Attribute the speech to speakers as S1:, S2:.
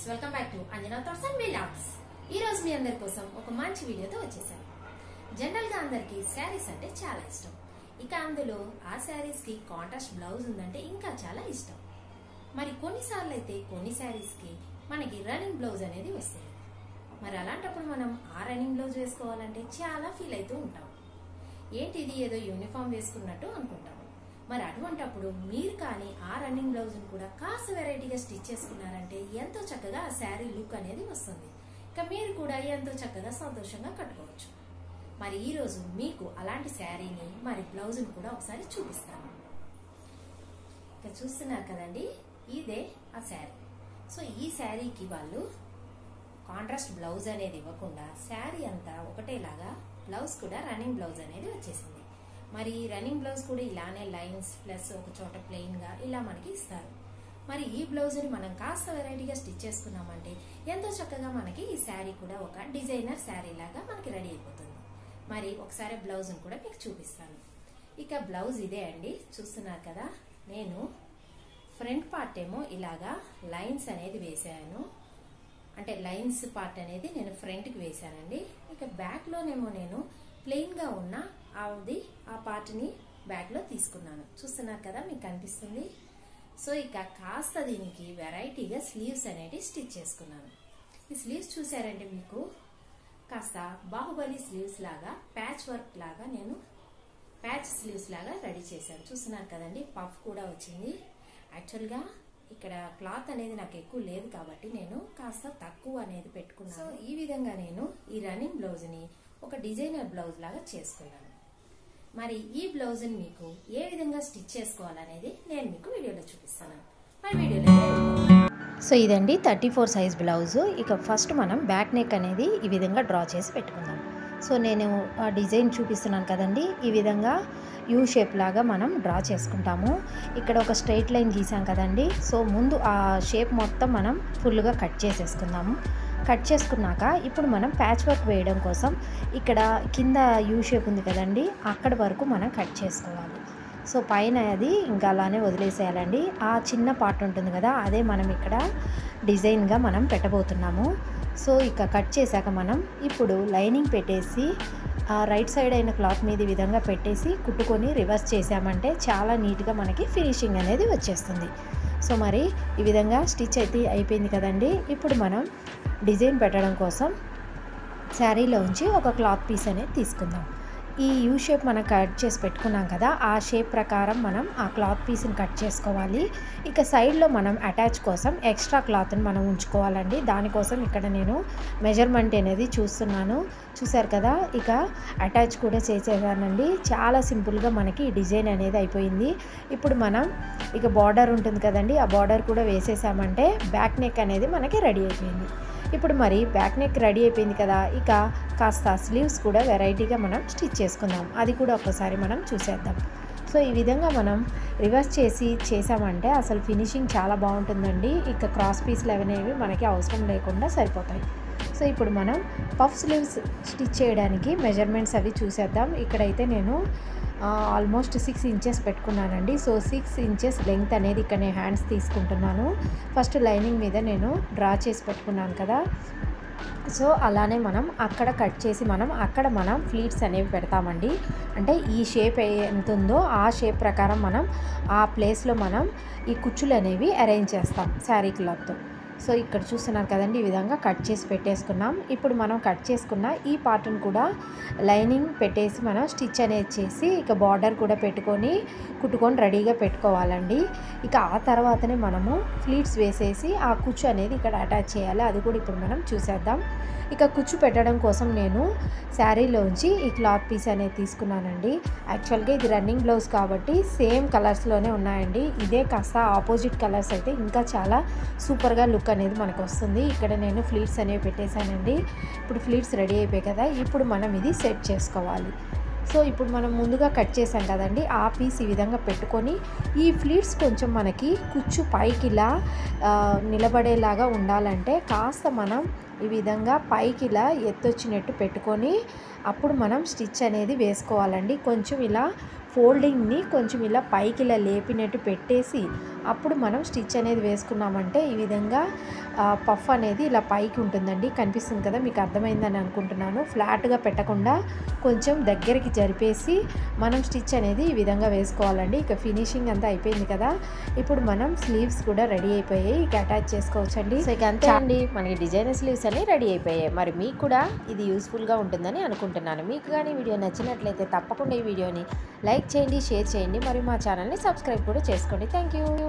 S1: welcome back to Anjana thoughts and మిలాక్స్ ఈ రోజు మీ అందరి కోసం ఒక మంచి వీడియోతో వచ్చేసాను జనరల్ గా అందరికి శారీస్ అంటే చాలా ఇష్టం ఇక అందులో ఆ శారీస్ కి కాంట్రాస్ట్ బ్లౌజ్ ఉందంటే ఇంకా చాలా ఇష్టం మరి కొన్నిసార్లు అయితే కొన్ని శారీస్ కి మనకి రన్నింగ్ బ్లౌజ్ అనేది వస్తుంది మరి అలాంటప్పుడు మనం ఆ రన్నింగ్ బ్లౌజ్ వేసుకోవాలంటే చాలా ఫీల్ అవుతూ ఉంటాం ఏంటిది ఏదో యూనిఫామ్ వేసుకున్నట్టు అనుకుంటాము మరి అటువంటప్పుడు మీరు కానీ ఆ రన్నింగ్ బ్లౌజ్ కూడా కాస్త వెరైటీగా స్టిచ్ చేసుకున్నారంటే ఎంతో చక్కగా ఆ శారీ లుక్ అనేది వస్తుంది ఇక మీరు కూడా ఎంతో చక్కగా సంతోషంగా కట్టుకోవచ్చు మరి ఈ రోజు మీకు అలాంటి శారీని మరి బ్లౌజ్ని కూడా ఒకసారి చూపిస్తాను ఇక చూస్తున్నారు కదండి ఇదే ఆ శారీ సో ఈ శారీకి వాళ్ళు కాంట్రాస్ట్ బ్లౌజ్ అనేది ఇవ్వకుండా శారీ అంతా ఒకటేలాగా బ్లౌజ్ కూడా రన్నింగ్ బ్లౌజ్ అనేది వచ్చేసింది మరి రన్నింగ్ బ్లౌజ్ కూడా ఇలానే లైన్స్ ప్లస్ ఒక చోట ప్లెయిన్ గా ఇలా మనకి ఇస్తారు మరి ఈ బ్లౌజ్ ని మనం కాస్త వెరైటీగా స్టిచ్ చేసుకున్నామంటే ఎంతో చక్కగా మనకి ఈ శారీ కూడా ఒక డిజైనర్ శారీ లాగా మనకి రెడీ అయిపోతుంది మరి ఒకసారి బ్లౌజ్ కూడా మీకు చూపిస్తాను ఇక బ్లౌజ్ ఇదే అండి చూస్తున్నారు కదా నేను ఫ్రంట్ పార్ట్ ఏమో ఇలాగా లైన్స్ అనేది వేసాను అంటే లైన్స్ పార్ట్ అనేది నేను ఫ్రంట్కి వేసానండి ఇక బ్యాక్లోనేమో నేను ప్లెయిన్గా ఉన్న అది ఆ పార్ట్ని బ్యాక్లో తీసుకున్నాను చూస్తున్నారు కదా మీకు కనిపిస్తుంది సో ఇక కాస్త దీనికి వెరైటీగా స్లీవ్స్ అనేవి స్టిచ్ చేసుకున్నాను ఈ స్లీవ్స్ చూసారంటే మీకు కాస్త బాహుబలి స్లీవ్స్ లాగా ప్యాచ్ వర్క్ లాగా నేను ప్యాచ్ స్లీవ్స్ లాగా రెడీ చేశాను చూస్తున్నారు కదండి పఫ్ కూడా వచ్చింది యాక్చువల్గా ఇక్కడ క్లాత్ అనేది నాకు ఎక్కువ లేదు కాబట్టి నేను కాస్త తక్కువ అనేది పెట్టుకున్నాను సో ఈ విధంగా నేను ఈ రన్నింగ్ బ్లౌజ్ ని ఒక డిజైనర్ బ్లౌజ్ లాగా చేసుకున్నాను మరి ఈ బ్లౌజ్ ని మీకు ఏ విధంగా స్టిచ్ చేసుకోవాలనేది నేను మీకు వీడియోలో చూపిస్తాను మరి వీడియోలో సో ఇదండి థర్టీ ఫోర్ సైజ్ బ్లౌజ్ ఇక ఫస్ట్ మనం బ్యాక్ నెక్ అనేది ఈ విధంగా డ్రా చేసి పెట్టుకుందాం సో నేను ఆ డిజైన్ చూపిస్తున్నాను కదండి ఈ విధంగా యూ షేప్ లాగా మనం డ్రా చేసుకుంటాము ఇక్కడ ఒక స్ట్రైట్ లైన్ గీసాం కదండి సో ముందు ఆ షేప్ మొత్తం మనం ఫుల్గా కట్ చేసేసుకుందాము కట్ చేసుకున్నాక ఇప్పుడు మనం ప్యాచ్ వర్క్ వేయడం కోసం ఇక్కడ కింద యూ షేప్ ఉంది కదండి అక్కడి వరకు మనం కట్ చేసుకోవాలి సో పైన అది ఇంకా అలానే వదిలేసేయాలండి ఆ చిన్న పార్ట్ ఉంటుంది కదా అదే మనం ఇక్కడ డిజైన్గా మనం పెట్టబోతున్నాము సో ఇక కట్ చేశాక మనం ఇప్పుడు లైనింగ్ పెట్టేసి ఆ రైట్ సైడ్ అయిన క్లాత్ మీద ఈ విధంగా పెట్టేసి కుట్టుకొని రివర్స్ చేసామంటే చాలా నీట్గా మనకి ఫినిషింగ్ అనేది వచ్చేస్తుంది సో మరి ఈ విధంగా స్టిచ్ అయితే అయిపోయింది కదండి ఇప్పుడు మనం డిజైన్ పెట్టడం కోసం శారీలోంచి ఒక క్లాత్ పీస్ అనేది తీసుకుందాం ఈ యూ షేప్ మనం కట్ చేసి పెట్టుకున్నాం కదా ఆ షేప్ ప్రకారం మనం ఆ క్లాత్ పీస్ని కట్ చేసుకోవాలి ఇక సైడ్లో మనం అటాచ్ కోసం ఎక్స్ట్రా క్లాత్ని మనం ఉంచుకోవాలండి దానికోసం ఇక్కడ నేను మెజర్మెంట్ అనేది చూస్తున్నాను చూసారు కదా ఇక అటాచ్ కూడా చేసేసానండి చాలా సింపుల్గా మనకి ఈ డిజైన్ అనేది అయిపోయింది ఇప్పుడు మనం ఇక బార్డర్ ఉంటుంది కదండి ఆ బార్డర్ కూడా వేసేసామంటే బ్యాక్ నెక్ అనేది మనకి రెడీ అయిపోయింది ఇప్పుడు మరి బ్యాక్ నెక్ రెడీ అయిపోయింది కదా ఇక కాస్త స్లీవ్స్ కూడా వెరైటీగా మనం స్టిచ్ చేసుకుందాం అది కూడా ఒకసారి మనం చూసేద్దాం సో ఈ విధంగా మనం రివర్స్ చేసి చేసామంటే అసలు ఫినిషింగ్ చాలా బాగుంటుందండి ఇక క్రాస్ పీస్లు అనేవి మనకి అవసరం లేకుండా సరిపోతాయి సో ఇప్పుడు మనం పఫ్ స్లీవ్స్ స్టిచ్ చేయడానికి మెజర్మెంట్స్ అవి చూసేద్దాం ఇక్కడైతే నేను ఆల్మోస్ట్ సిక్స్ ఇంచెస్ పెట్టుకున్నానండి సో సిక్స్ ఇంచెస్ లెంగ్త్ అనేది ఇక్కడ నేను హ్యాండ్స్ తీసుకుంటున్నాను ఫస్ట్ లైనింగ్ మీద నేను డ్రా చేసి పెట్టుకున్నాను కదా సో అలానే మనం అక్కడ కట్ చేసి మనం అక్కడ మనం ఫ్లీట్స్ అనేవి పెడతామండి అంటే ఈ షేప్ ఎంత ఉందో ఆ షేప్ ప్రకారం మనం ఆ ప్లేస్లో మనం ఈ కుచ్చులు అనేవి అరేంజ్ చేస్తాం శారీ క్లాత్తో సో ఇక్కడ చూస్తున్నారు కదండి ఈ విధంగా కట్ చేసి పెట్టేసుకున్నాం ఇప్పుడు మనం కట్ చేసుకున్న ఈ పార్ట్ని కూడా లైనింగ్ పెట్టేసి మనం స్టిచ్ అనేది చేసి ఇక బార్డర్ కూడా పెట్టుకొని కుట్టుకొని రెడీగా పెట్టుకోవాలండి ఇక ఆ తర్వాతనే మనము ఫ్లీట్స్ వేసేసి ఆ కుచ్చు అనేది ఇక్కడ అటాచ్ చేయాలి అది కూడా ఇప్పుడు మనం చూసేద్దాం ఇక కుచ్చు పెట్టడం కోసం నేను శారీలోంచి ఈ క్లాత్ పీస్ అనేది తీసుకున్నానండి యాక్చువల్గా ఇది రన్నింగ్ బ్లౌజ్ కాబట్టి సేమ్ కలర్స్లోనే ఉన్నాయండి ఇదే కాస్త ఆపోజిట్ కలర్స్ అయితే ఇంకా చాలా సూపర్గా లుక్ అనేది మనకు వస్తుంది ఇక్కడ నేను ఫ్లీట్స్ అనేవి పెట్టేశానండి ఇప్పుడు ఫ్లీట్స్ రెడీ అయిపోయాయి కదా ఇప్పుడు మనం ఇది సెట్ చేసుకోవాలి సో ఇప్పుడు మనం ముందుగా కట్ చేసాం కదండి ఆ పీస్ ఈ విధంగా పెట్టుకొని ఈ ఫ్లీట్స్ కొంచెం మనకి కుచ్చు పైకి ఇలా నిలబడేలాగా ఉండాలంటే కాస్త మనం ఈ విధంగా పైకి ఇలా ఎత్తొచ్చినట్టు పెట్టుకొని అప్పుడు మనం స్టిచ్ అనేది వేసుకోవాలండి కొంచెం ఇలా ఫోల్డింగ్ని కొంచెం ఇలా పైకి ఇలా లేపినట్టు పెట్టేసి
S2: అప్పుడు మనం స్టిచ్ అనేది వేసుకున్నామంటే ఈ విధంగా పఫ్ అనేది ఇలా పైకి ఉంటుందండి కనిపిస్తుంది కదా మీకు అర్థమైందని అనుకుంటున్నాను ఫ్లాట్గా పెట్టకుండా కొంచెం దగ్గరికి జరిపేసి మనం స్టిచ్ అనేది ఈ విధంగా వేసుకోవాలండి ఇక ఫినిషింగ్ అంతా అయిపోయింది కదా ఇప్పుడు మనం స్లీవ్స్ కూడా రెడీ అయిపోయాయి ఇక అటాచ్ చేసుకోవచ్చండి
S3: సో ఇక అంతే అండి మనకి డిజైనర్ స్లీవ్స్ అన్ని రెడీ అయిపోయాయి మరి మీకు కూడా ఇది యూస్ఫుల్గా ఉంటుందని అనుకుంటున్నాను మీకు కానీ వీడియో నచ్చినట్లయితే తప్పకుండా ఈ వీడియోని లైక్ చేయండి షేర్ చేయండి మరియు మా ఛానల్ని సబ్స్క్రైబ్ కూడా చేసుకోండి థ్యాంక్ యూ